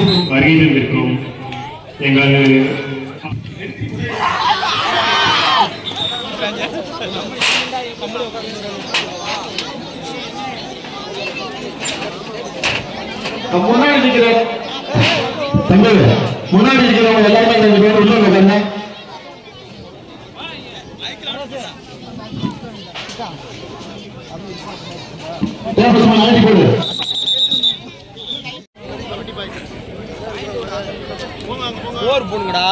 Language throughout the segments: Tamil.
வருகை தந்திருக்கும் எங்கள் முன்னாடி இருக்கிற தம்பி முன்னாடி இருக்கிறவங்க எல்லாருமே கொஞ்சம் பேர் உள்ள உட்காருங்க தேவசமா நாட்டி போடு ஓர் போடுங்கடா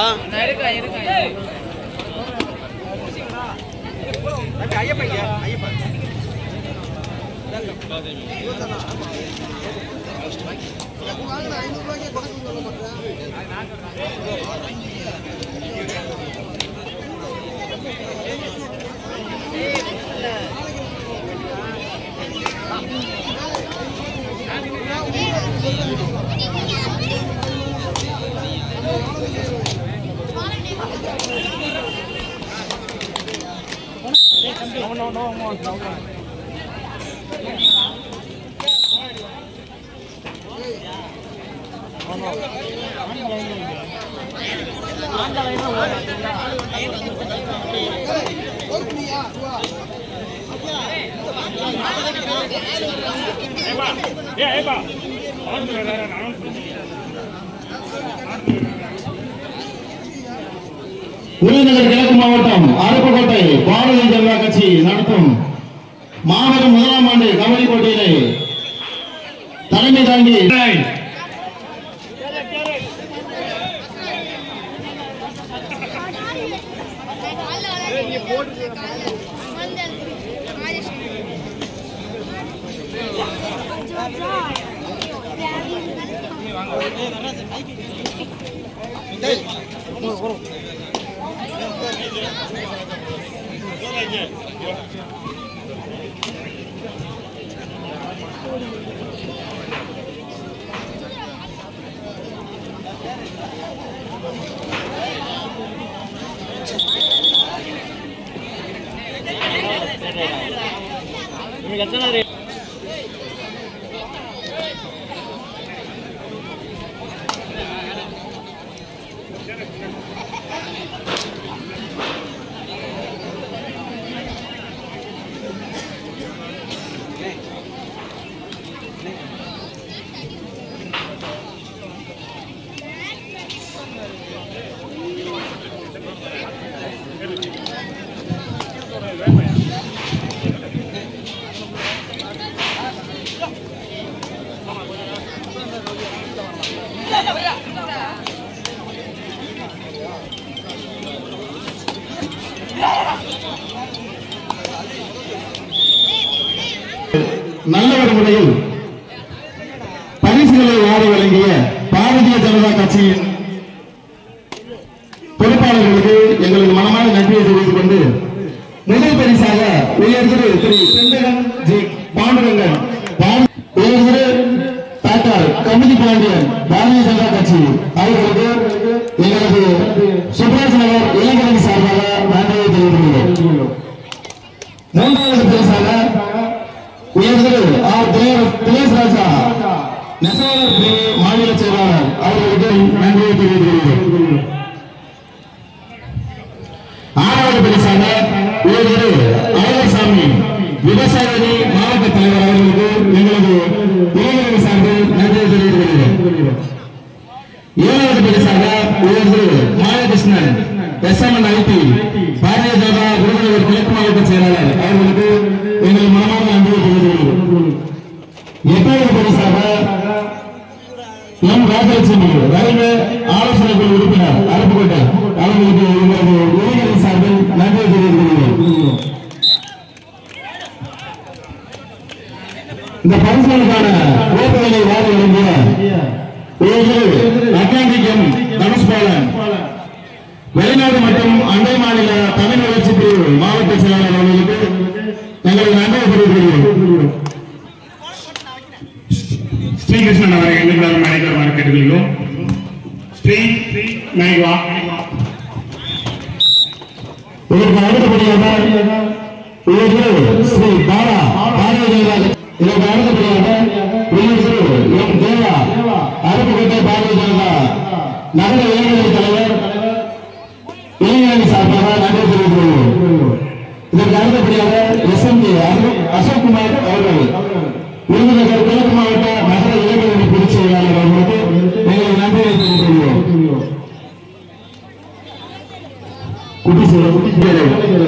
விருதுநகர் கிழக்கு மாவட்டம் அருப்புக்கோட்டை பாரதிய ஜனதா கட்சி நடத்தும் மாபெரும் முதலாம் ஆண்டு கபடி போட்டியிலே தலைமை தாங்கி நல்ல ஒரு முறையில் பரிசுகளை வாரி வழங்கிய பாரதிய ஜனதா கட்சியின் பொறுப்பாளர்களுக்கு எங்களது மனமான நன்றியை தெரிவித்துக் கொண்டு முதல் பரிசாக உயர்திரு திரு செந்தகன் ஜி பாண்டுரங்கன் பா- உயர்திரு டாக்டர் கமிதி பாண்டியன் பாரதிய ஜனதா கட்சி அவர்களுக்கு எங்களது சுப்ராஜ் நகர் இளைஞரணி சார்பாக நன்றியை தெரிவித்துக் கொள்கிறோம் மூன்றாவது பரிசாக உயர்திரு ஆர் தினேஷ் தினேஷ் ராஜா நெசவாளர் பிரிவு மாநில செயலாளர் அவர்களுக்கு நன்றியை தெரிவித்துக் ஆறாவது பரிசாக உயர்திரு அழகர்சாமி விவசாயி மாவட்ட தலைவர் அவர்களுக்கு எங்களது இளைஞரணி சார்பில் நன்றியை தெரிவித்துக் கொள்கிறோம் ஏழாவது பரிசாக உயர்திரு மாயகிருஷ்ணன் எஸ்எம்என் ஐடி பாரதிய ஜனதா விருதுநகர் கிழக்கு மாவட்ட செயலாளர் அவர்களுக்கு எங்கள் மனமான நன்றியை தெரிவித்துள்ளோம் எட்டாவது பரிசாக எம் ராஜலட்சுமி ரயில்வே ஆலோசனை குழு உறுப்பினர் அருப்புக்கோட்டை அவர்களுக்கு எங்களது இளைஞர் சார்பில் நன்றியை தெரிவித்துக் கொள்கிறோம் இந்த பரிசுகளுக்கான கோப்புகளை வாரி வழங்கிய உயர்திரு அட்லாண்டிக் எம் தனுஷ்பாலன் வெளிநாடு மற்றும் அண்டை மாநில தமிழ் வளர்ச்சி பிரிவு மாவட்ட செயலாளர் அவர்களுக்கு எங்களது நன்றியை தெரிவித்துக் ஸ்ரீகிருஷ்ணன் அவரை எங்களுடன் மேனேஜர் கேட்டுக்கொள்கிறோம் ஸ்ரீ நாய்வா இதற்கு அடுத்தபடியாக உயர்திரு ஸ்ரீ பாலா பாரதிய ஜனதா இதற்கு அடுத்தபடியாக உயர்திரு எம் தேவா அருப்புக்கோட்டை பாரதிய ஜனதா நகர இளைஞர் தலைவர் இளைஞரணி சார்பாக நன்றி தெரிவித்துக் கொள்கிறோம் இதற்கு அடுத்தபடியாக S M K Ashok Kumar அவர்கள் விருதுநகர் கிழக்கு மாவட்ட நகர இளைஞரணி பொதுச் செயலாளர் அவர்களுக்கு எங்களது நன்றியை தெரிவித்துக் கொள்கிறோம் குட்டி சிறு குட்டி சிறு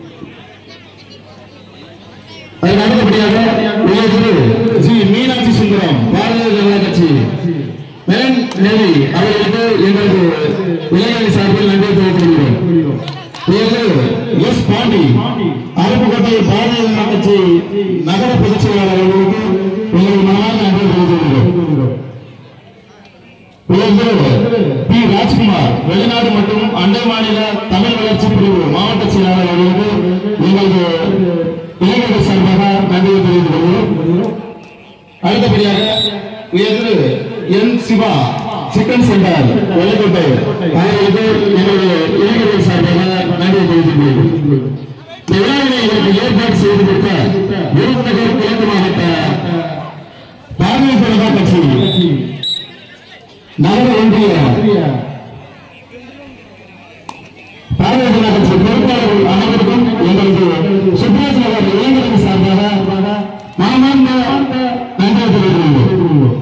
அதற்கு அடுத்தபடியாக உயர்திரு ஜி மீனாட்சி சுந்தரம் பாரதிய ஜனதா கட்சி மேன் நேவி அவர்களுக்கு எங்களது இளைஞரணி சார்பில் நன்றி தெரிவித்துக் கொள்கிறோம் உயர்திரு எஸ் பாண்டி அருப்புக்கோட்டை பாரதிய ஜனதா கட்சி நகர பொதுச் செயலாளர் அவர்களுக்கு எங்களது மனமான நன்றி தெரிவித்துக் கொள்கிறோம் உயர்திரு பி ராஜ்குமார் வெளிநாடு மற்றும் அண்டை மாநில தமிழ் வளர்ச்சி பிரிவு மாவட்ட செயலாளர் அவர்களுக்கு எங்களது இளைஞர்கள் சார்பாக நன்றியை தெரிவித்துக் கொள்கிறோம் அடுத்தபடியாக உயர்திரு N Siva chicken centre Vellakottai அவர்களுக்கு எங்களுடைய இளைஞர்கள் சார்பாக நன்றியை தெரிவித்துக் கொள்கிறோம் இந்த விழாவினை இதற்கு ஏற்பாடு செய்து கொடுத்த விருதுநகர் கிழக்கு மாவட்ட பாரதிய ஜனதா கட்சி நகர ஒன்றிய பாரதிய ஜனதா கட்சி பொறுப்பாளர்கள் அனைவருக்கும் எங்களது சுப்ராஜ் நகர் இளைஞர்கள் சார்பாக மனமார்ந்த நன்றி தெரிவித்துக் கொள்கிறோம்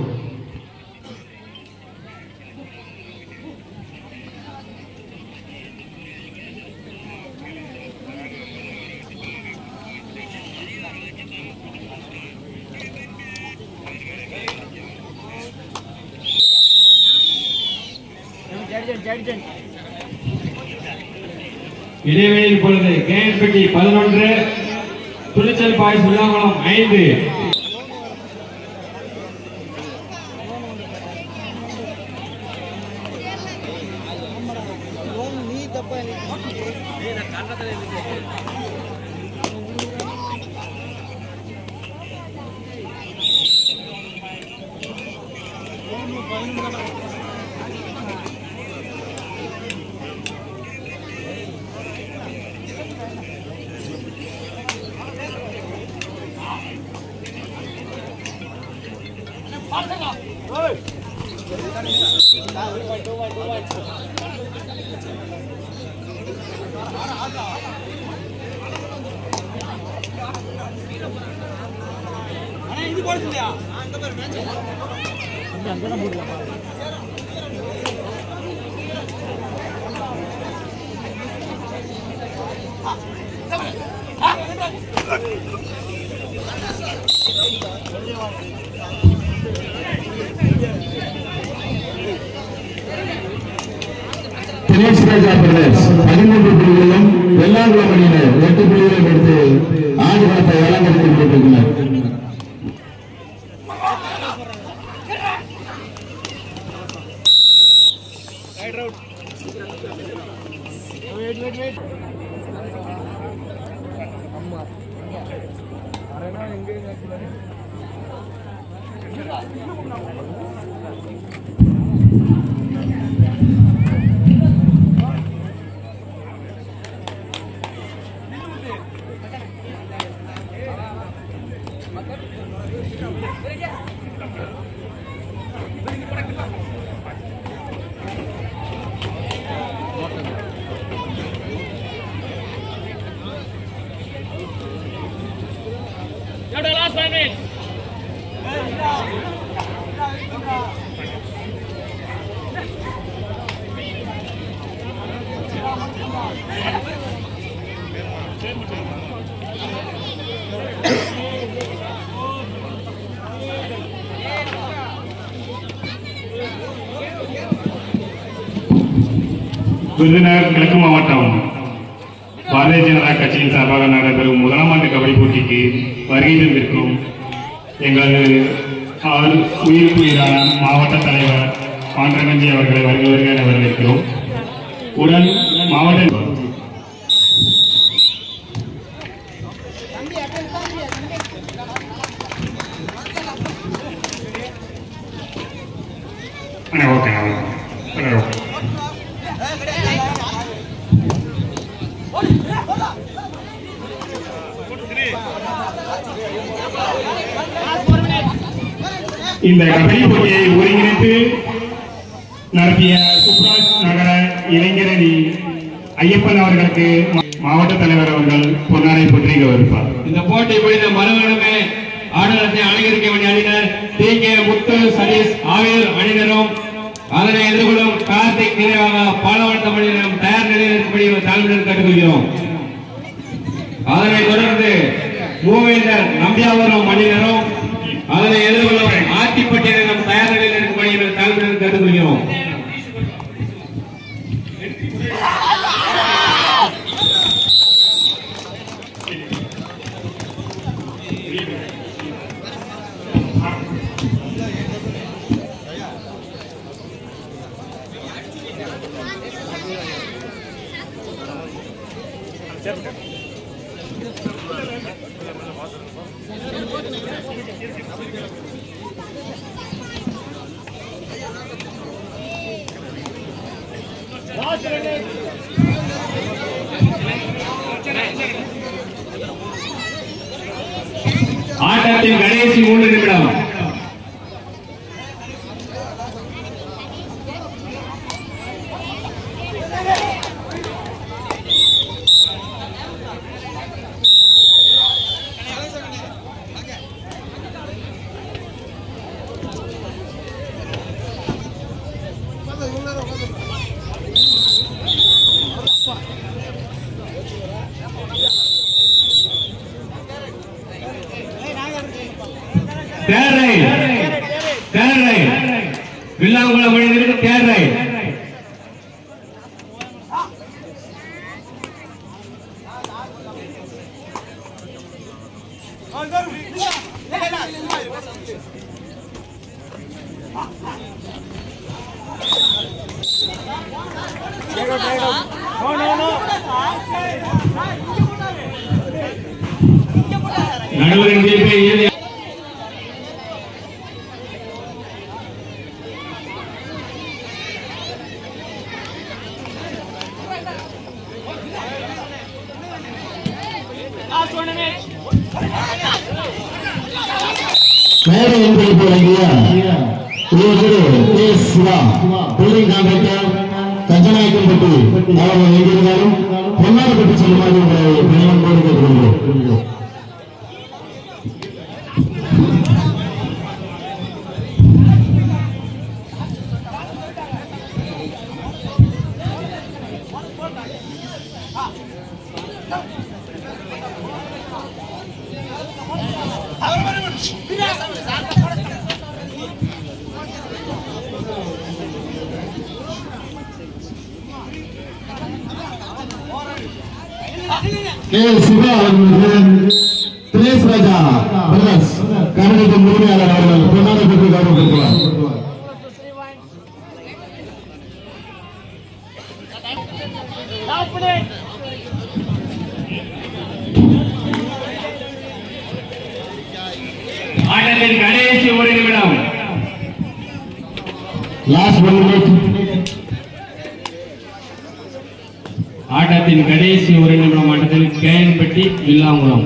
இடைவெளி இப்பொழுது கேஎன்பட்டி பதினொன்று துணிச்சல் பாய்ஸ் உள்ளாங்குளம் ஐந்து நீ தப்பா தினேஷ் ராஜா பிரதேஷ் பதிமூன்று புள்ளிகளும் வெள்ளாங்குளம் அணியினர் எட்டு புள்ளிகளும் எடுத்து ஆடுகளத்தை வழங்கெடுத்துக் கொண்டிருக்கின்றனர் விருதுநகர் கிழக்கு மாவட்டம் பாரதிய ஜனதா கட்சியின் சார்பாக நடைபெறும் முதலாம் ஆண்டு கபடி போட்டிக்கு வருகை தந்திருக்கும் எங்களது ஆறு உயிருக்கு உயிரான மாவட்ட தலைவர் பாண்டரங்கஞ்சி அவர்களை வருக வருக என வரவேற்கிறோம் உடன் மாவட்ட அண்ணா, ஓகே அண்ணா, ஓகே. அண்ணா, ஓகே இந்த கபடி போட்டியை ஒருங்கிணைத்து நடத்திய இளைஞரணி ஐயப்பன் அவர்களுக்கு மா- மாவட்ட தலைவர் அவர்கள் பொன்னாடை புற்றி கௌரவிப்பார் இந்த போட்டி முடிந்த மறுகணமே ஆடலத்தை அலங்கரிக்க வேண்டிய அணியினர் டி கே முத்து சதீஷ் ஆவியர் அணியினரும் அதனை எதிர்கொள்ளும் கார்த்திக் நிறைவாக பாலவட்ட அணியினரும் தயார் நிலையில் இருக்கும்படி தலைமையினர் கேட்டுக்கொள்கிறோம் அதனைத் தொடர்ந்து மூவேந்தர் நம்பியாவரம் அணியினரும் அதனை எதிர்கொள்ளும் ஆத்திப்பட்டியினரும் தயார் நிலையில் இருக்கும்படி தலைமையினர் கேட்டுக்கொள்கிறோம் ஆட்டத்தின் கடைசி மூன்று நிமிடம் தேர் ரைட் தேர் ரைட் வில்லாங்குளம் மனிதருக்கு தேர் ரைட் நடுவரின் தீர்ப்பை இறுதி மேடை என்பதற்கு வழங்கிய உயர்திரு K Siva building contractor Kanjanayakkanpatti அவர்கள் எங்கிருந்தாலும் பொன்னாடு பெற்று செல்லுமாறு உங்களை பணிவன்போடு கேட்டுக்கொள்கிறோம் கே சிவா அவர்களுக்கு தினேஷ் ராஜா பிரதர்ஸ் கமிட்டியின் உரிமையாளர் அவர்கள் பொன்னாடை பெற்று கௌரவப்படுத்துவார் ஆட்டத்தின் கடைசி ஒரு நிமிடம் லாஸ்ட் ஒன் மினிட் ஆட்டத்தின் கடைசி ஒரு நிமிடம் ஆட்டத்தில் கேஎன்பட்டி வில்லாங்குளம்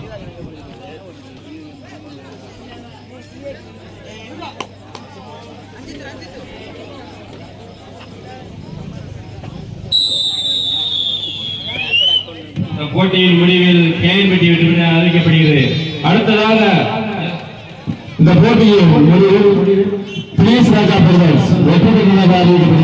இந்த போட்டியின் முடிவில் கேஎன்பட்டி வெற்றி பெற்று அறிவிக்கப்படுகிறது அடுத்ததாக இந்த போட்டியின் முடிவில் தினேஷ் ராஜா பிரதர்ஸ் வெற்றி பெற்றதாக அறிவிக்கப்படுகிறது